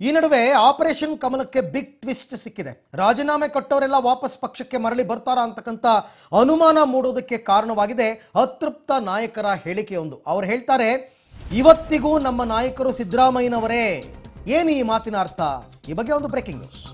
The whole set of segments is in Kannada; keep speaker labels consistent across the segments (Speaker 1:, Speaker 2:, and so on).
Speaker 1: ಈ ನಡುವೆ ಆಪರೇಷನ್ ಕಮಲಕ್ಕೆ ಬಿಗ್ ಟ್ವಿಸ್ಟ್ ಸಿಕ್ಕಿದೆ ರಾಜೀನಾಮೆ ಕೊಟ್ಟವರೆಲ್ಲ ವಾಪಸ್ ಪಕ್ಷಕ್ಕೆ ಮರಳಿ ಬರ್ತಾರಾ ಅಂತಕ್ಕಂಥ ಅನುಮಾನ ಮೂಡೋದಕ್ಕೆ ಕಾರಣವಾಗಿದೆ ಅತೃಪ್ತ ನಾಯಕರ ಹೇಳಿಕೆಯೊಂದು ಅವ್ರು ಹೇಳ್ತಾರೆ ಇವತ್ತಿಗೂ ನಮ್ಮ ನಾಯಕರು ಸಿದ್ದರಾಮಯ್ಯನವರೇ ಏನು ಈ ಮಾತಿನ ಅರ್ಥ ಈ ಬಗ್ಗೆ ಒಂದು ಬ್ರೇಕಿಂಗ್ ನ್ಯೂಸ್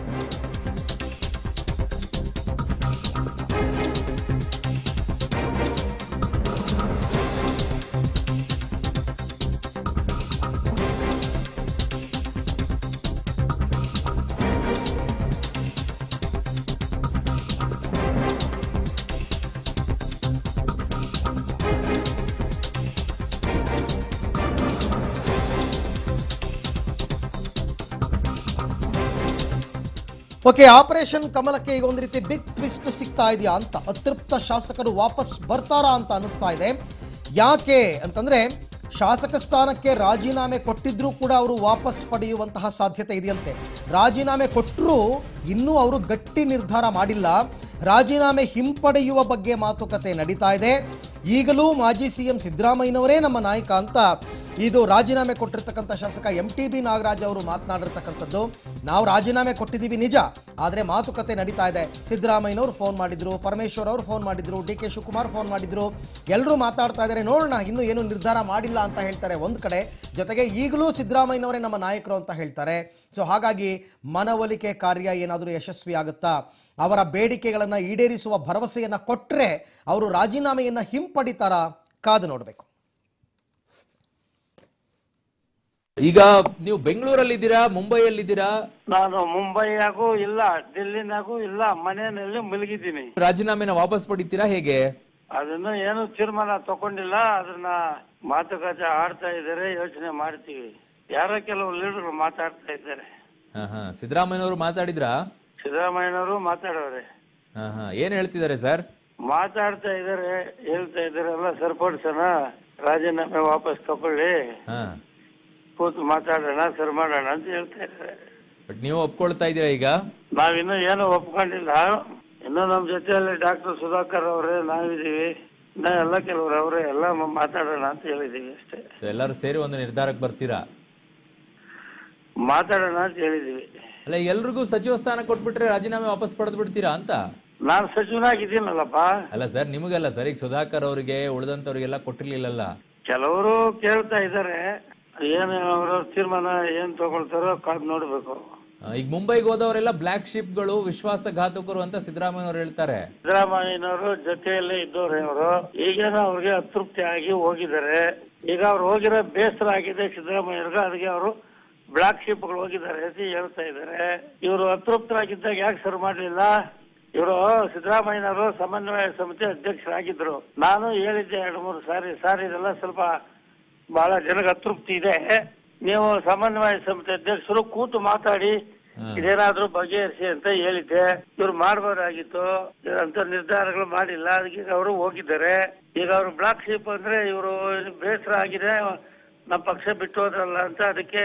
Speaker 1: ಓಕೆ ಆಪರೇಷನ್ ಕಮಲಕ್ಕೆ ಈಗ ಒಂದು ರೀತಿ ಬಿಗ್ ಟ್ವಿಸ್ಟ್ ಸಿಗ್ತಾ ಇದೆಯಾ ಅಂತ ಅತೃಪ್ತ ಶಾಸಕರು ವಾಪಸ್ ಬರ್ತಾರಾ ಅಂತ ಅನಿಸ್ತಾ ಇದೆ ಯಾಕೆ ಅಂತಂದ್ರೆ ಶಾಸಕ ಸ್ಥಾನಕ್ಕೆ ರಾಜೀನಾಮೆ ಕೊಟ್ಟಿದ್ರೂ ಕೂಡ ಅವರು ವಾಪಸ್ ಪಡೆಯುವಂತಹ ಸಾಧ್ಯತೆ ಇದೆಯಂತೆ ರಾಜೀನಾಮೆ ಕೊಟ್ಟರೂ ಇನ್ನೂ ಅವರು ಗಟ್ಟಿ ನಿರ್ಧಾರ ಮಾಡಿಲ್ಲ ರಾಜೀನಾಮೆ ಹಿಂಪಡೆಯುವ ಬಗ್ಗೆ ಮಾತುಕತೆ ನಡೀತಾ ಇದೆ ಈಗಲೂ ಮಾಜಿ ಸಿಎಂ ಸಿದ್ದರಾಮಯ್ಯನವರೇ ನಮ್ಮ ನಾಯಕ ಅಂತ ಇದು ರಾಜೀನಾಮೆ ಕೊಟ್ಟಿರ್ತಕ್ಕಂಥ ಶಾಸಕ ಎಂ ಟಿ ಬಿ ನಾಗರಾಜ್ ಅವರು ಮಾತನಾಡಿರ್ತಕ್ಕಂಥದ್ದು ನಾವು ರಾಜೀನಾಮೆ ಕೊಟ್ಟಿದ್ದೀವಿ ನಿಜ ಆದರೆ ಮಾತುಕತೆ ನಡೀತಾ ಇದೆ ಸಿದ್ದರಾಮಯ್ಯನವರು ಫೋನ್ ಮಾಡಿದ್ರು ಪರಮೇಶ್ವರ್ ಅವರು ಫೋನ್ ಮಾಡಿದ್ರು ಡಿ ಕೆ ಶಿವಕುಮಾರ್ ಫೋನ್ ಮಾಡಿದ್ರು ಎಲ್ಲರೂ ಮಾತಾಡ್ತಾ ಇದ್ದಾರೆ ನೋಡೋಣ ಇನ್ನೂ ಏನು ನಿರ್ಧಾರ ಮಾಡಿಲ್ಲ ಅಂತ ಹೇಳ್ತಾರೆ ಒಂದು ಕಡೆ ಜೊತೆಗೆ ಈಗಲೂ ಸಿದ್ದರಾಮಯ್ಯನವರೇ ನಮ್ಮ ನಾಯಕರು ಅಂತ ಹೇಳ್ತಾರೆ ಸೊ ಹಾಗಾಗಿ ಮನವೊಲಿಕೆ ಕಾರ್ಯ ಏನಾದರೂ ಯಶಸ್ವಿ ಆಗುತ್ತಾ ಅವರ ಬೇಡಿಕೆಗಳನ್ನು ಈಡೇರಿಸುವ ಭರವಸೆಯನ್ನು ಕೊಟ್ಟರೆ ಅವರು ರಾಜೀನಾಮೆಯನ್ನು ಹಿಂಪಡಿತಾರಾ ಕಾದು ನೋಡಬೇಕು
Speaker 2: ಈಗ ನೀವು ಬೆಂಗಳೂರಲ್ಲಿದ್ದೀರಾ ಮುಂಬೈಯಲ್ಲಿದ್ದೀರಾ
Speaker 3: ನಾನು ಮುಂಬೈಯಾಗೂ ಇಲ್ಲ ಡೆಲ್ಲಿನಾಗೂ ಇಲ್ಲ ಮನೆಯಲ್ಲಿ ಮಲಗಿದ್ದೀನಿ
Speaker 2: ರಾಜೀನಾಮೆನ ವಾಪಸ್ ಪಡಿತೀರಾ ಹೇಗೆ
Speaker 3: ಅದನ್ನು ಏನು ತೀರ್ಮಾನ ತಗೊಂಡಿಲ್ಲ ಅದನ್ನ ಮಾತುಕತೆ ಆಡ್ತಾ ಇದ್ದಾರೆ ಯೋಚನೆ ಮಾಡ್ತೀವಿ ಯಾರೋ ಕೆಲವು ಲೀಡರ್ ಮಾತಾಡ್ತಾ ಇದ್ದಾರೆ
Speaker 2: ಹಾ ಹಾ ಸಿದ್ದರಾಮಯ್ಯನವರು ಮಾತಾಡಿದ್ರಾ
Speaker 3: ಸಿದ್ದರಾಮಯ್ಯನವರು ಮಾತಾಡೋರೆ
Speaker 2: ಹಾ ಹಾ ಏನ್ ಹೇಳ್ತಿದ್ದಾರೆ ಸರ್
Speaker 3: ಮಾತಾಡ್ತಾ ಇದ್ದಾರೆ ಹೇಳ್ತಾ ಇದ್ದಾರೆ ಎಲ್ಲ ಸರಿಪಡಿಸೋಣ ರಾಜೀನಾಮೆ ವಾಪಸ್ ತಗೊಳ್ಳಿ
Speaker 2: ಹಾ
Speaker 3: ಕೂತು ಮಾತಾಡೋಣ ಸರಿ ಮಾಡೋಣ ಅಂತ ಹೇಳ್ತಾ ಇದ್ದಾರೆ
Speaker 2: ಬಟ್ ನೀವು ಒಪ್ಕೊಳ್ತಾ ಇದ್ದೀರಾ ಈಗ
Speaker 3: ನಾವಿನ್ನೂ ಏನು ಒಪ್ಕೊಂಡಿಲ್ಲ ಇನ್ನು ನಮ್ಮ ಜೊತೆಯಲ್ಲಿ ಡಾಕ್ಟರ್ ಸುಧಾಕರ್ ಅವರೇ ನಾವಿದ್ದೀವಿ ಇನ್ನ ಎಲ್ಲ ಕೆಲವರು ಅವರೇ ಎಲ್ಲ ಮ- ಮಾತಾಡೋಣ ಅಂತ ಹೇಳಿದ್ದೀವಿ ಅಷ್ಟೇ
Speaker 2: So ಎಲ್ಲರೂ ಸೇರಿ ಒಂದು ನಿರ್ಧಾರಕ್ಕೆ ಬರ್ತೀರಾ
Speaker 3: ಮಾತಾಡೋಣ ಅಂತ ಹೇಳಿದ್ದೀವಿ
Speaker 2: ಅಲ್ಲ ಎಲ್ರಿಗೂ ಸಚಿವ ಸ್ಥಾನ ಕೊಟ್ಬಿಟ್ರೆ ರಾಜೀನಾಮೆ ವಾಪಸ್ ಪಡೆದು ಬಿಡ್ತೀರಾ ಅಂತ
Speaker 3: ನಾನು ಸಚಿವನಾಗಿದ್ದೀನಲ್ಲಪ್ಪ
Speaker 2: ಅಲ್ಲ ಸರ್ ನಿಮಗಲ್ಲ ಸರ್ ಈಗ ಸುಧಾಕರ್ ಅವರಿಗೆ ಉಳಿದಂತವ್ರಿಗೆಲ್ಲ ಕೊಟ್ಟಿರ್ಲಿಲ್ಲಲ್ಲ
Speaker 3: ಕೆಲವರು ಕೇಳ್ತಾ ಇದ್ದಾರೆ ಏನು ಅವರು ತೀರ್ಮಾನ ಏನ್ ತಗೊಳ್ತಾರೋ ಕಾದ್ ನೋಡ್ಬೇಕು
Speaker 2: ಆ, ಈಗ ಮುಂಬೈಗೆ ಹೋದವರೆಲ್ಲ ಬ್ಲಾಕ್ ಶಿಪ್ಗಳು ವಿಶ್ವಾಸಘಾತಕರು ಅಂತ ಸಿದ್ದರಾಮಯ್ಯನವರು ಹೇಳ್ತಾರೆ
Speaker 3: ಸಿದ್ದರಾಮಯ್ಯನವರು ಜೊತೆಯಲ್ಲೇ ಇದ್ದವ್ರೆ ಅವರು ಈಗೇನೋ ಅವ್ರಿಗೆ ಅತೃಪ್ತಿ ಆಗಿ ಹೋಗಿದ್ದಾರೆ ಈಗ ಅವ್ರು ಹೋಗಿರೋ ಬೇಸರ ಆಗಿದೆ ಸಿದ್ದರಾಮಯ್ಯವ್ರಿಗೆ ಅದಕ್ಕೆ ಅವರು ಬ್ಲಾಕ್ ಶಿಪ್ಗಳು ಹೋಗಿದ್ದಾರೆ ಅಂತ ಹೇಳ್ತಾ ಇದ್ದಾರೆ ಇವರು ಅತೃಪ್ತರಾಗಿದ್ದಾಗ ಯಾಕೆ ಸರ್ ಮಾಡಲಿಲ್ಲ ಇವರು ಸಿದ್ದರಾಮಯ್ಯನವರು ಸಮನ್ವಯ ಸಮಿತಿ ಅಧ್ಯಕ್ಷರಾಗಿದ್ರು ನಾನು ಹೇಳಿದ್ದೆ ಎರಡು ಮೂರು ಸಾರಿ ಸಾರಿ ಇದೆಲ್ಲ ಸ್ವಲ್ಪ ಬಹಳ ಜನಕ್ಕೆ ಅತೃಪ್ತಿ ಇದೆ ನೀವು ಸಮನ್ವಯ ಸಮಿತಿ ಅಧ್ಯಕ್ಷರು ಕೂತು ಮಾತಾಡಿ
Speaker 2: ಹಾ.
Speaker 3: ಇದೇನಾದ್ರೂ ಬಗೆಹರಿಸಿ ಅಂತ ಹೇಳಿದ್ದೆ ಇವ್ರು ಮಾಡಬಹುದಾಗಿತ್ತು ಅಂತ ನಿರ್ಧಾರಗಳು ಮಾಡಿಲ್ಲ ಅದಕ್ಕೆ ಈಗ ಅವರು ಹೋಗಿದ್ದಾರೆ ಈಗ ಅವರು ಬ್ಲಾಕ್ ಶೀಪ್ ಅಂದ್ರೆ ಇವರು ಬೇಸರ ಆಗಿದೆ ನಮ್ಮ ಪಕ್ಷ ಬಿಟ್ಟು ಹೋದ್ರಲ್ಲ ಅಂತ ಅದಕ್ಕೆ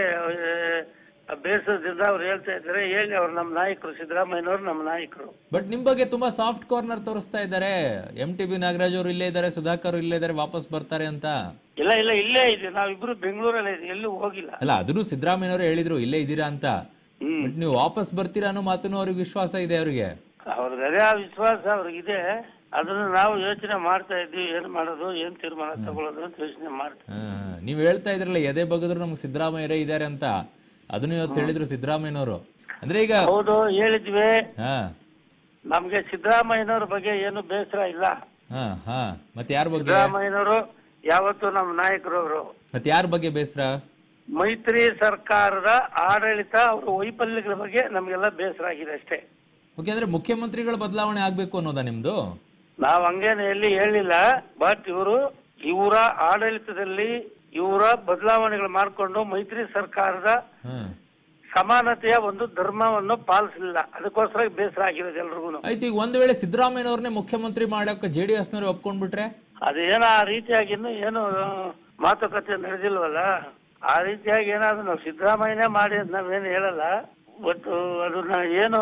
Speaker 3: ಆ, ಬೇಸರದಿಂದ ಅವ್ರು ಹೇಳ್ತಾ ಇದ್ದಾರೆ ಹೇಳಿ ಅವ್ರು ನಮ್ಮ ನಾಯಕರು ಸಿದ್ದರಾಮಯ್ಯನವರು ನಮ್ಮ ನಾಯಕರು
Speaker 2: ಬಟ್ ನಿಮ್ ಬಗ್ಗೆ ತುಂಬಾ ಸಾಫ್ಟ್ ಕಾರ್ನರ್ ತೋರಿಸ್ತಾ ಇದ್ದಾರೆ ಎಂ ಟಿ ಬಿ ನಾಗರಾಜ್ ಅವರು ಇಲ್ಲೇ ಇದ್ದಾರೆ ಸುಧಾಕರ್ ಇಲ್ಲೇ ಇದ್ದಾರೆ ವಾಪಸ್ ಬರ್ತಾರೆ ಅಂತ
Speaker 3: ಇಲ್ಲ ಇಲ್ಲ ಇಲ್ಲೇ ಇದೆ ನಾವಿಬ್ರು ಬೆಂಗಳೂರಲ್ಲೇ ಇದೆ ಎಲ್ಲೂ ಹೋಗಿಲ್ಲ
Speaker 2: ಅಲ್ಲ ಅದನ್ನು ಸಿದ್ದರಾಮಯ್ಯನವರು ಹೇಳಿದ್ರು ಇಲ್ಲೇ ಇದ್ದೀರಾ ಅಂತ
Speaker 3: ಹ್ಮ್
Speaker 2: ಬಟ್ ನೀವು ವಾಪಸ್ ಬರ್ತೀರಾ ಅನ್ನೋ ಮಾತನ್ನು ಅವ್ರಿಗೆ ವಿಶ್ವಾಸ ಇದೆ ಅವ್ರಿಗೆ
Speaker 3: ಅವ್ರಿಗೆ ಅದೇ ಆ ವಿಶ್ವಾಸ ಅವ್ರಿಗಿದೆ ಅದನ್ನು ನಾವು ಯೋಚನೆ ಮಾಡ್ತಾ ಇದ್ವಿ ಏನ್ ಮಾಡೋದು ಏನ್ ತೀರ್ಮಾನ ತಗೊಳ್ಳೋದು ಅಂತ ಯೋಚನೆ ಮಾಡ್ತೀವಿ
Speaker 2: ಹಾ, ಹಾ. ನೀವ್ ಹೇಳ್ತಾ ಇದ್ರಲ್ಲ ಎದೆ ಬಗದ್ರು ನಮ್ಗೆ ಸಿದ್ದರಾಮಯ್ಯರೇ ಇದ್ದಾರೆ ಅಂತ ಅದನ್ನು ಇವತ್ತು ಹೇಳಿದ್ರು ಸಿದ್ದರಾಮಯ್ಯನವರು ಅಂದ್ರೆ ಈಗ
Speaker 3: ಹೌದು ಹೇಳಿದ್ವಿ
Speaker 2: ಹಾ
Speaker 3: ನಮ್ಗೆ ಸಿದ್ದರಾಮಯ್ಯನವ್ರ ಬಗ್ಗೆ ಏನು ಬೇಸರ ಇಲ್ಲ
Speaker 2: ಹಾ ಹಾ ಮತ್ತೆ ಯಾರ ಬಗ್ಗೆ
Speaker 3: ಸಿದ್ದರಾಮಯ್ಯನವರು ಯಾವತ್ತು ನಮ್ಮ ನಾಯಕರು ಅವರು
Speaker 2: ಮತ್ತೆ ಯಾರ ಬಗ್ಗೆ ಬೇಸರ
Speaker 3: ಮೈತ್ರಿ ಸರ್ಕಾರದ ಆಡಳಿತ ಅವರ ವೈಫಲ್ಯಗಳ ಬಗ್ಗೆ ನಮ್ಗೆಲ್ಲ ಬೇಸರ ಆಗಿದೆ ಅಷ್ಟೇ
Speaker 2: ಓಕೆ ಅಂದ್ರೆ ಮುಖ್ಯಮಂತ್ರಿಗಳ ಬದಲಾವಣೆ ಆಗ್ಬೇಕು ಅನ್ನೋದಾ ನಿಮ್ದು
Speaker 3: ನಾವ್ ಹಂಗೇನು ಎಲ್ಲಿ ಹೇಳಿಲ್ಲ ಬಟ್ ಇವರು ಇವರ ಆಡಳಿತದಲ್ಲಿ ಇವರ ಬದಲಾವಣೆಗಳು ಮಾಡಿಕೊಂಡು ಮೈತ್ರಿ ಸರ್ಕಾರದ
Speaker 2: ಹ್ಮ್
Speaker 3: ಸಮಾನತೆಯ ಒಂದು ಧರ್ಮವನ್ನು ಪಾಲಿಸಲಿಲ್ಲ ಅದಕ್ಕೋಸ್ಕರ ಬೇಸರ ಆಗಿರೋದು ಎಲ್ರಿಗೂ
Speaker 2: ಆಯ್ತು ಈಗ ಒಂದ್ ವೇಳೆ ಸಿದ್ದರಾಮಯ್ಯನವ್ರನ್ನೇ ಮುಖ್ಯಮಂತ್ರಿ ಮಾಡಕ್ಕೆ ಜೆ ಡಿ ಎಸ್ನವ್ರು ಒಪ್ಕೊಂಡ್ಬಿಟ್ರೆ
Speaker 3: ಅದೇನೋ ಆ ರೀತಿಯಾಗಿ ಇನ್ನು ಏನು ಮಾತುಕತೆ ನಡೆದಿಲ್ವಲ್ಲ ಆ ರೀತಿಯಾಗಿ ಏನಾದ್ರು ನಾವು ಸಿದ್ದರಾಮಯ್ಯನೇ ಮಾಡಿ ಅಂತ ನಾವೇನು ಹೇಳಲ್ಲ ಬಟ್ ಅದನ್ನ ಏನು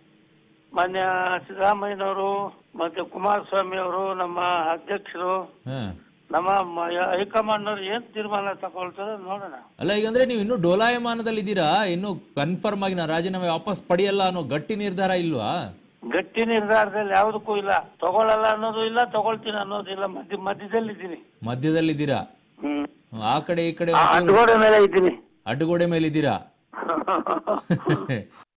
Speaker 3: ಮಾನ್ಯ ಸಿದ್ದರಾಮಯ್ಯನವರು ಮತ್ತೆ ಕುಮಾರಸ್ವಾಮಿ ಅವರು ನಮ್ಮ ಅಧ್ಯಕ್ಷರು
Speaker 2: ಹ್ಮ್
Speaker 3: ನಮ್ಮ ಮ- ಹೈಕಮಾಂಡ್ ಅವ್ರು ಏನ್ ತೀರ್ಮಾನ ತಗೊಳ್ತಾರೆ ನೋಡೋಣ
Speaker 2: ಅಲ್ಲ ಈಗ ಅಂದ್ರೆ ನೀವು ಇನ್ನೂ ಡೋಲಾಯಮಾನದಲ್ಲಿ ಇದ್ದೀರಾ ಇನ್ನು ಕನ್ಫರ್ಮ್ ಆಗಿ ನಾನು ರಾಜೀನಾಮೆ ವಾಪಸ್ ಪಡೆಯಲ್ಲ ಅನ್ನೋ ಗಟ್ಟಿ ನಿರ್ಧಾರ ಇಲ್ವಾ
Speaker 3: ಗಟ್ಟಿ ನಿರ್ಧಾರದಲ್ಲಿ ಯಾವುದಕ್ಕೂ ಇಲ್ಲ ತಗೊಳ್ಳಲ್ಲ ಅನ್ನೋದು ಇಲ್ಲ ತಗೊಳ್ತೀನಿ ಅನ್ನೋದಿಲ್ಲ ಮಧ್ಯ ಮಧ್ಯದಲ್ಲಿ ಇದ್ದೀನಿ
Speaker 2: ಮಧ್ಯದಲ್ಲಿದ್ದೀರಾ
Speaker 3: ಹ್ಮ್
Speaker 2: ಆ ಕಡೆ ಈ ಕಡೆ
Speaker 3: ಆ ಅಡ್ಡಗೋಡೆ ಮೇಲೆ ಇದ್ದೀನಿ
Speaker 2: ಅಡ್ಡಗೋಡೆ ಮೇಲೆ ಇದ್ದೀರಾ